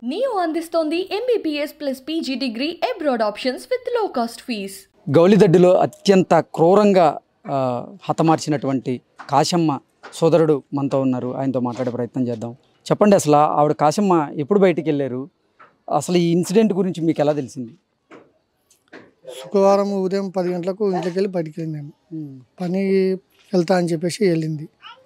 neo అందిస్తోంది MBBS plus PG degree abroad options with low cost fees గౌలిదడ్డిలో అత్యంత క్రూరంగా ఆ, హతమార్చినటువంటి కాశమ్మ సోదరుడు మనతో ఉన్నారు ఆయనతో మాట్లాడే ప్రయత్నం చేద్దాం చెప్పండి అసలు ఆవిడ కాశమ్మ ఎప్పుడు బయటికి వెళ్ళారు అసలు ఈ ఇన్సిడెంట్ గురించి మీకు ఎలా తెలిసింది శుక్రవారం ఉదయం పది గంటలకు ఇంట్లోకి వెళ్ళి బయటికి వెళ్ళినాను పని వెళ్తా అని చెప్పేసి వెళ్ళింది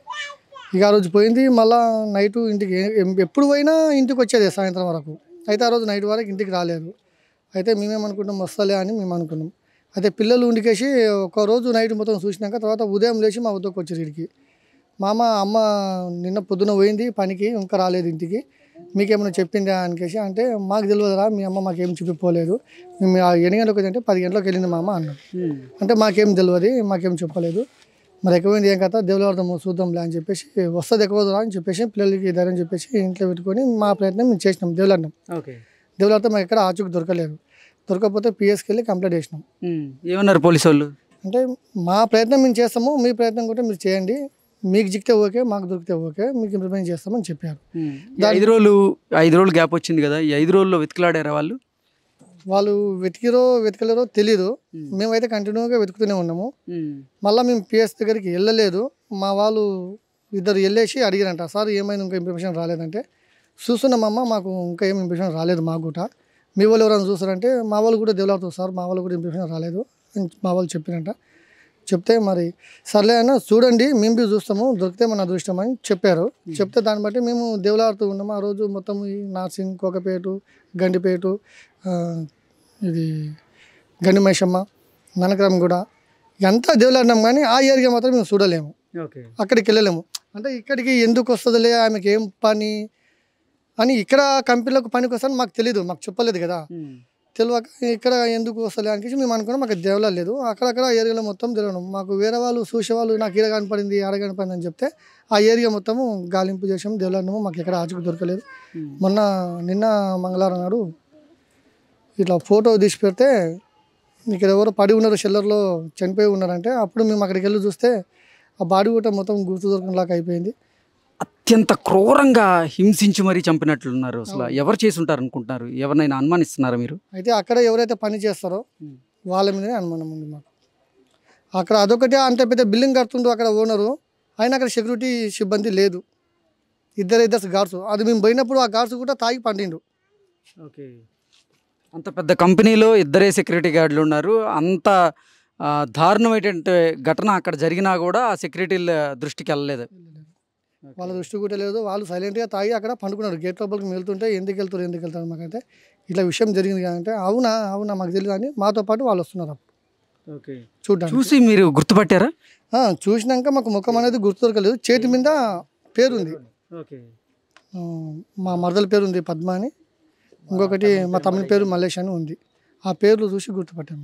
ఇక ఆ రోజు పోయింది మళ్ళా నైట్ ఇంటికి ఎం- ఎప్పుడు పోయినా ఇంటికి వచ్చేది సాయంత్రం వరకు అయితే ఆ రోజు నైట్ వరకు ఇంటికి రాలేదు అయితే మేమేమనుకుంటాం వస్తలే అని మేము అనుకున్నాం అయితే పిల్లలు ఇంటికేసి ఒక రోజు నైట్ మొత్తం చూసినాక తర్వాత ఉదయం లేచి మా వద్దకు వచ్చారు ఇంటికి మామ అమ్మ నిన్న పొద్దున పోయింది పనికి ఇంకా రాలేదు ఇంటికి మీకేమైనా చెప్పిందా అనికేసి అంటే మాకు తెలియదురా మీ అమ్మ మాకేం చెప్పిపోలేదు మేము ఆ ఎన్ని గంటలకు అంటే పది గంటలకు వెళ్ళింది మా అమ్మ అన్నాడు అంటే మాకేం తెలియదు మాకేం చెప్పలేదు మరి ఎక్కువైంది ఏం కథ దేవులాడదాం చూద్దాంలే అని చెప్పేసి వస్తుంది ఎక్కువదురా అని చెప్పేసి పిల్లలకి ధైర్యం చెప్పేసి ఇంట్లో పెట్టుకొని మా ప్రయత్నం మేము చేసినాం దేవులాడినాం ఓకే దేవులాడితే మాకు ఎక్కడ ఆచూకు దొరకలేదు దొరకకపోతే పిఎస్కి వెళ్ళి కంప్లైంట్ చేసినాం ఏమన్నారు పోలీసు వాళ్ళు అంటే మా ప్రయత్నం మేము చేస్తాము మీ ప్రయత్నం కూడా మీరు చేయండి మీకు జిక్తే ఓకే మాకు దొరికితే ఓకే మీకు ఇంప్లిమెంట్ చేస్తామని చెప్పారు ఈ ఐదు రోజులు ఐదు రోజులు గ్యాప్ వచ్చింది కదా ఈ ఐదు రోజుల్లో వెతికిలాడారా వాళ్ళు వాళ్ళు వెతికిరో వెతకలేరో తెలీదు మేమైతే కంటిన్యూగా వెతుకుతూనే ఉన్నాము మళ్ళీ మేము పిఎస్ దగ్గరికి వెళ్ళలేదు మా వాళ్ళు ఇద్దరు వెళ్ళేసి అడిగారంట సార్ ఏమైనా ఇంకా ఇన్ఫర్మేషన్ రాలేదంటే చూస్తున్నామమ్మ మాకు ఇంకా ఏం ఇన్ఫర్మేషన్ రాలేదు మాకు కూడా మీ వాళ్ళు ఎవరైనా చూస్తారంటే మా వాళ్ళు కూడా దేవులాడుతారు సార్ మా వాళ్ళు కూడా ఇన్ఫర్మేషన్ రాలేదు అని మా వాళ్ళు చెప్పారంట చెప్తే మరి సర్లే అన్న చూడండి మేము బి చూస్తాము దొరికితే మన అదృష్టం అని చెప్పారు చెప్తే దాన్ని బట్టి మేము దేవులాడుతూ ఉన్నాము ఆ రోజు మొత్తం ఈ నార్సింగ్ కోకపేటు గండిపేటు ఆ, ఇది గండి మైషమ్మ ననకరంగూడ ఇదంతా దేవులాడినాం కానీ ఆ ఏరియా మాత్రం మేము చూడలేము ఓకే అక్కడికి వెళ్ళలేము అంటే ఇక్కడికి ఎందుకు వస్తుందిలే ఆమెకి ఏం పని అని ఇక్కడ కంపెనీలకు పనికి వస్తాను మాకు తెలియదు మాకు చెప్పలేదు కదా తెలియక ఇక్కడ ఎందుకు వస్తలే అనిపించి మేము అనుకున్నాం మాకు దేవులా లేదు అక్కడక్కడ ఆ ఏరియాలో మొత్తం తెలియడం మాకు వేరే వాళ్ళు చూసే వాళ్ళు నాకు ఈడ కనపడింది ఆడ కనపడింది అని చెప్తే ఆ ఏరియా మొత్తము గాలింపు చేసాము దేవులాడినాము మాకు ఎక్కడ ఆచూకు దొరకలేదు మొన్న నిన్న మంగళవారం నాడు ఇట్లా ఫోటో తీసి పెడితే ఇక్కడ ఎవరో పడి ఉన్నారు షెల్లర్లో చనిపోయి ఉన్నారంటే అప్పుడు మేము అక్కడికి వెళ్ళి చూస్తే ఆ బాడీ కూడా మొత్తం గుర్తు దొరకలాగా అయిపోయింది అత్యంత క్రూరంగా హింసించి మరీ చంపినట్లున్నారు అసలు ఎవరు చేసి ఉంటారు అనుకుంటున్నారు ఎవరినైనా అనుమానిస్తున్నారా మీరు అయితే అక్కడ ఎవరైతే పని చేస్తారో వాళ్ళ మీదనే అనుమానం ఉంది మాకు అక్కడ అదొకటి అంత పెద్ద బిల్డింగ్ కడుతుండో అక్కడ ఓనరు ఆయన అక్కడ సెక్యూరిటీ సిబ్బంది లేదు ఇద్దరు ఇద్దరు గార్డ్స్ అది మేము పోయినప్పుడు ఆ గార్డ్స్ కూడా తాగి పండిండు ఓకే అంత పెద్ద కంపెనీలో ఇద్దరే సెక్యూరిటీ గార్డులు ఉన్నారు అంత ఆ, దారుణమైనటువంటి ఘటన అక్కడ జరిగినా కూడా ఆ సెక్యూరిటీల దృష్టికి వెళ్ళలేదు వాళ్ళ దృష్టి కూడా లేదు వాళ్ళు సైలెంట్గా తాగి అక్కడ పండుకున్నారు గేట్ లోపలికి వెళ్తుంటే ఎందుకు వెళ్తారు ఎందుకు వెళ్తారు మాకైతే ఇట్లా విషయం జరిగింది అంటే అవునా అవునా మాకు తెలియదు అని మాతో పాటు వాళ్ళు వస్తున్నారు అప్పుడు ఓకే చూడ్డానికి చూసి మీరు గుర్తుపట్టారా ఆ, చూసినాక మాకు ముఖం అనేది గుర్తు దొరకలేదు చేతి మీద పేరు ఉంది ఓకే ఆ, మా మరదల పేరు ఉంది పద్మ అని ఇంకొకటి మా తమ్ముని పేరు మల్లేష్ అని ఉంది ఆ పేర్లు చూసి గుర్తుపట్టాము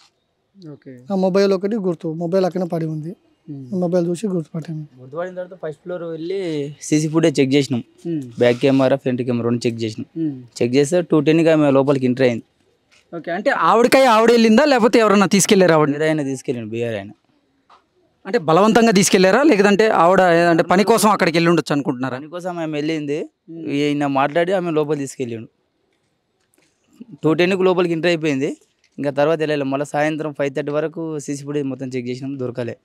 ఓకే ఆ మొబైల్ ఒకటి గుర్తు మొబైల్ అక్కడ పడి ఉంది మొబైల్ చూసి గుర్తుపట్టాము గుర్తుపడిన తర్వాత ఫస్ట్ ఫ్లోర్ వెళ్ళి సీసీ ఫుటేజ్ చెక్ చేసినాం బ్యాక్ కెమెరా ఫ్రంట్ కెమెరా రెండు చెక్ చేసినాం చెక్ చేస్తే టూ టెన్గా ఆమె లోపలికి ఎంటర్ అయింది ఓకే అంటే ఆవిడకాయ ఆవిడ వెళ్ళిందా లేకపోతే ఎవరన్నా తీసుకెళ్లారా ఆవిడ బీఆర్ ఆయన తీసుకెళ్ళిండు బీఆర్ ఆయన అంటే బలవంతంగా తీసుకెళ్లారా లేదంటే ఆవిడ అంటే పని కోసం అక్కడికి వెళ్ళి ఉండొచ్చు అనుకుంటున్నారా దానికోసం ఆమె వెళ్ళింది ఈయన మాట్లాడి ఆమె లోపల తీసుకెళ్ళిండు టూ టెన్కి లోపలికి ఎంటర్ అయిపోయింది ఇంకా తర్వాత వెళ్ళాలి మళ్ళీ సాయంత్రం ఫైవ్ థర్టీ వరకు సీసీ ఫుటేజ్ మొత్తం చెక్ చేసినాం దొరకలే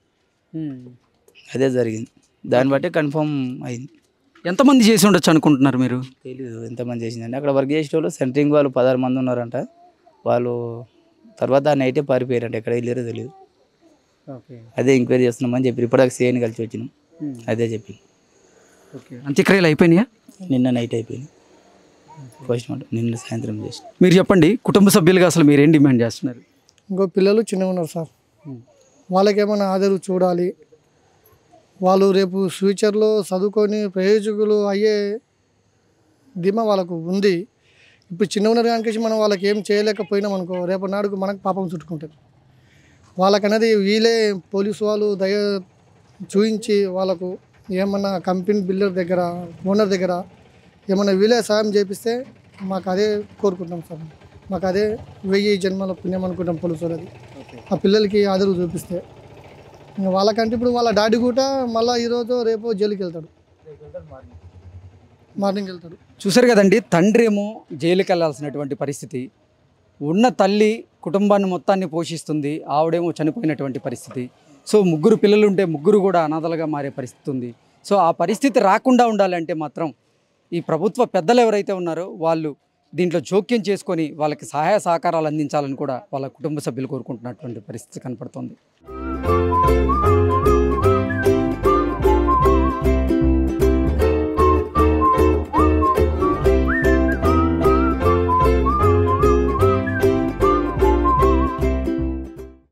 అదే జరిగింది దాన్ని బట్టి కన్ఫర్మ్ అయింది ఎంతమంది చేసి ఉండొచ్చు అనుకుంటున్నారు మీరు తెలీదు ఎంతమంది చేసిందండి అక్కడ వర్క్ చేసే వాళ్ళు సెంటరింగ్ వాళ్ళు పదహారు మంది ఉన్నారంట వాళ్ళు తర్వాత ఆ నైటే పారిపోయారంట ఎక్కడ వెళ్ళారో తెలియదు ఓకే అదే ఎంక్వైరీ చేస్తున్నామని చెప్పి ఇప్పటిదాకా సీఎని కలిసి వచ్చినాం అదే చెప్పి ఓకే అంత్యక్రియలు అయిపోయినాయా నిన్న నైట్ అయిపోయింది పోస్ట్ మార్టం నిన్న సాయంత్రం చేసి మీరు చెప్పండి కుటుంబ సభ్యులుగా అసలు మీరు ఏం డిమాండ్ చేస్తున్నారు ఇంకో పిల్లలు చిన్నగా ఉన్నారు సార్ వాళ్ళకేమైనా ఆదరు చూడాలి వాళ్ళు రేపు ఫ్యూచర్లో చదువుకొని ప్రయోజకులు అయ్యే ధీమా వాళ్ళకు ఉంది ఇప్పుడు చిన్న ఉన్నారు కనుక మనం వాళ్ళకి ఏం చేయలేకపోయినాం అనుకో రేపు నాడుకు మనకు పాపం చుట్టుకుంటుంది వాళ్ళకనేది వీళ్ళే పోలీసు వాళ్ళు దయ చూయించి వాళ్ళకు ఏమన్నా కంపెనీ బిల్డర్ దగ్గర ఓనర్ దగ్గర ఏమన్నా వీళ్ళే సాయం చేపిస్తే మాకు అదే కోరుకుంటాం సార్ మాకు అదే వెయ్యి జన్మల పుణ్యం అనుకుంటాం పోలీసు వాళ్ళది ఆ పిల్లలకి ఆదరు చూపిస్తే ఇంకా వాళ్ళకంటే ఇప్పుడు వాళ్ళ డాడీ కూడా మళ్ళీ ఈరోజు రేపు జైలుకి వెళ్తాడు మార్నింగ్ వెళ్తాడు చూసారు కదండి తండ్రి ఏమో జైలుకి వెళ్ళాల్సినటువంటి పరిస్థితి ఉన్న తల్లి కుటుంబాన్ని మొత్తాన్ని పోషిస్తుంది ఆవిడేమో చనిపోయినటువంటి పరిస్థితి సో ముగ్గురు పిల్లలు ఉంటే ముగ్గురు కూడా అనాథలుగా మారే పరిస్థితి ఉంది సో ఆ పరిస్థితి రాకుండా ఉండాలంటే మాత్రం ఈ ప్రభుత్వ పెద్దలు ఎవరైతే ఉన్నారో వాళ్ళు దీంట్లో జోక్యం చేసుకొని వాళ్ళకి సహాయ సహకారాలు అందించాలని కూడా వాళ్ళ కుటుంబ సభ్యులు కోరుకుంటున్నటువంటి పరిస్థితి కనపడుతుంది